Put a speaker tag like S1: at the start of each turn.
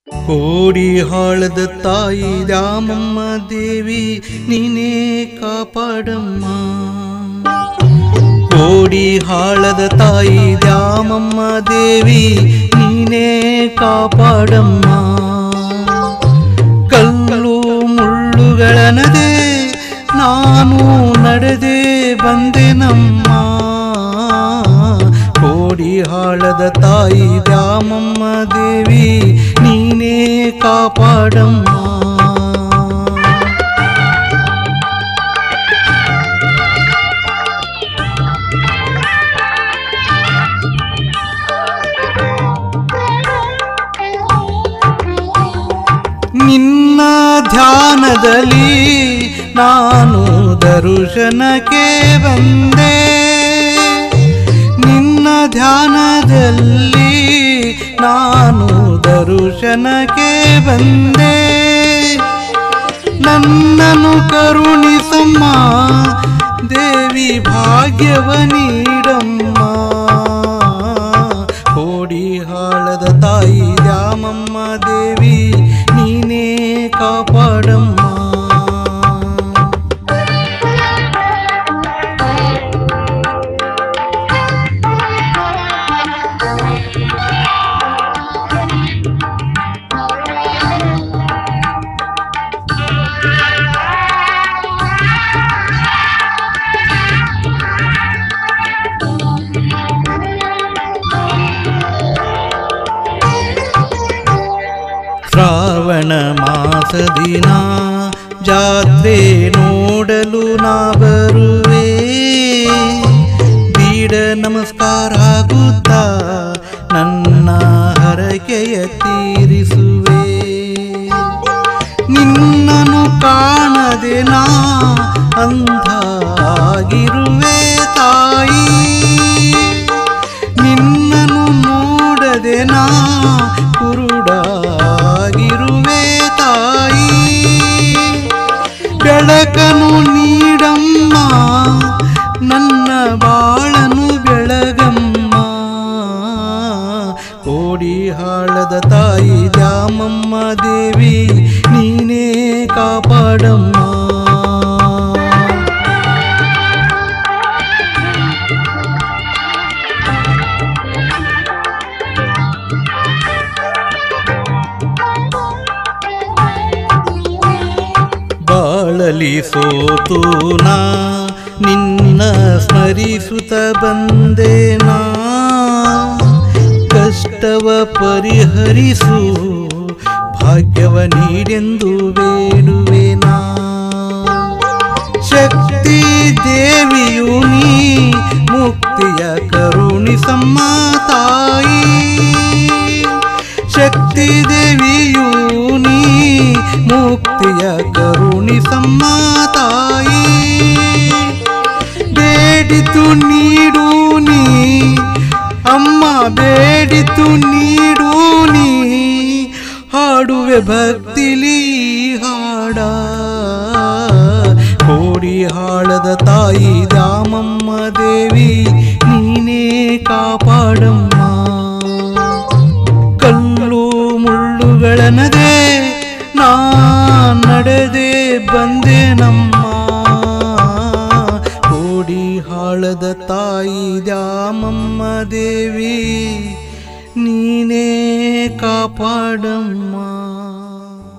S1: ಕೋಡಿ ಹಾಳದ ತಾಯಿ ದ್ಯಾಮಮ್ಮ ದೇವಿ ನೀನೇ ಕಾಪಾಡಮ್ಮ ಕೋಡಿ ಹಾಳದ ತಾಯಿ ದ್ಯಾಮಮ್ಮ ದೇವಿ ನೀನೇ ಕಾಪಾಡಮ್ಮ ಕಲ್ಲು ಮುಳ್ಳುಗಳ ನದೆ ನಾನು ನಡೆದೇ ಬಂದೆನಮ್ಮ ಕೋಡಿ ಹಾಳದ ತಾಯಿ ದ್ಯಾಮಮ್ಮ ದೇವಿ ನೀನೇ ಕಾಪಾಡಮ್ಮ ನಿನ್ನ ಧ್ಯಾನದಲ್ಲಿ ನಾನು ದರ್ಶನಕ್ಕೆ ಬಂದೆ ನಿನ್ನ ಧ್ಯಾನದಲ್ಲಿ ನಾನು ದರ್ಶನಕ್ಕೆ ಬಂದೆ ನನ್ನನ್ನು ಕರುಣಿಸಮ್ಮ ದೇವಿ ಭಾಗ್ಯವ ನೀಡಮ್ಮ ಕೋಡಿ ಹಾಳದ ತಾಯಿ ದ್ಯಾಮಮ್ಮ ದೇವಿ ನೀನೇ ಕಾಪಾಡಮ್ಮ ಶ್ರಾವಣ ಮಾಸದಿನ ಜಾತ್ರೆ ನೋಡಲು ನಾ ಬರುವೆ ಬೀಡ ನಮಸ್ಕಾರ ಆಗುತ್ತಾ ನನ್ನ ಹರಕೆಯ ತೀರಿಸುವೆ ನಿನ್ನನ್ನು ಕಾಣದೆ ನಾ ಅಂಧ ಆಗಿರುವೆ ತಾಯಿ ನಿನ್ನನ್ನು ನೋಡದೆ ನಾ ಕುರುಡಾಗಿರುವೆ ತಾಯಿ ಬೆಳಕನು ನೀಡಮ್ಮ ನನ್ನ ಬಾಳನು ಬೆಳಗಮ್ಮ ಕೋಡಿ ಹಾಳದ ತಾಯಿ ದ್ಯಾಮಮ್ಮ ದೇವಿ ನೀನೇ ಕಾಪಾಡಮ್ಮ ಬಾಳಲಿ ಸೋತು ನಾ ನಿನ್ನ ಸ್ಮರಿಸುತ್ತ ಬಂದೇನಾ ಕಷ್ಟವ ಪರಿಹರಿಸು ಭಾಗ್ಯವ ನೀಡೆಂದು ಬೇಡುವೆನಾ ಶಕ್ತಿ ದೇವಿಯು ನೀ ಮುಕ್ತಿಯ ಕರುಣಿಸಮ್ಮ ತಾಯಿ ಶಕ್ತಿ ದೇವಿಯು ನೀ ಮುಕ್ತಿಯ ಕರುಣಿಸಮ್ಮ ತಾಯಿ ಬೇಡಿತು ನೀಡು ನೀ ಅಮ್ಮ ಬೇಡಿತು ನೀಡು ನೀ ಹಾಡುವೆ ಭಕ್ತಿಲಿ ಹಾಡ ಕೋಡಿ ಹಾಳದ ತಾಯಿ ದ್ಯಾಮಮ್ಮ ದೇವಿ ನೀನೇ ಕಾಪಾಡಮ್ಮ ಕಲ್ಲು ಮುಳ್ಳುಗಳ ನದೆ ನಾ ನಡೆದೆ ಬಂದೆ ನಮ್ಮ ಕೋಡಿ ಹಾಳದ ತಾಯಿ ದ್ಯಾಮಮ್ಮ ದೇವಿ ನೀನೇ ಕಾಪಾಡಮ್ಮ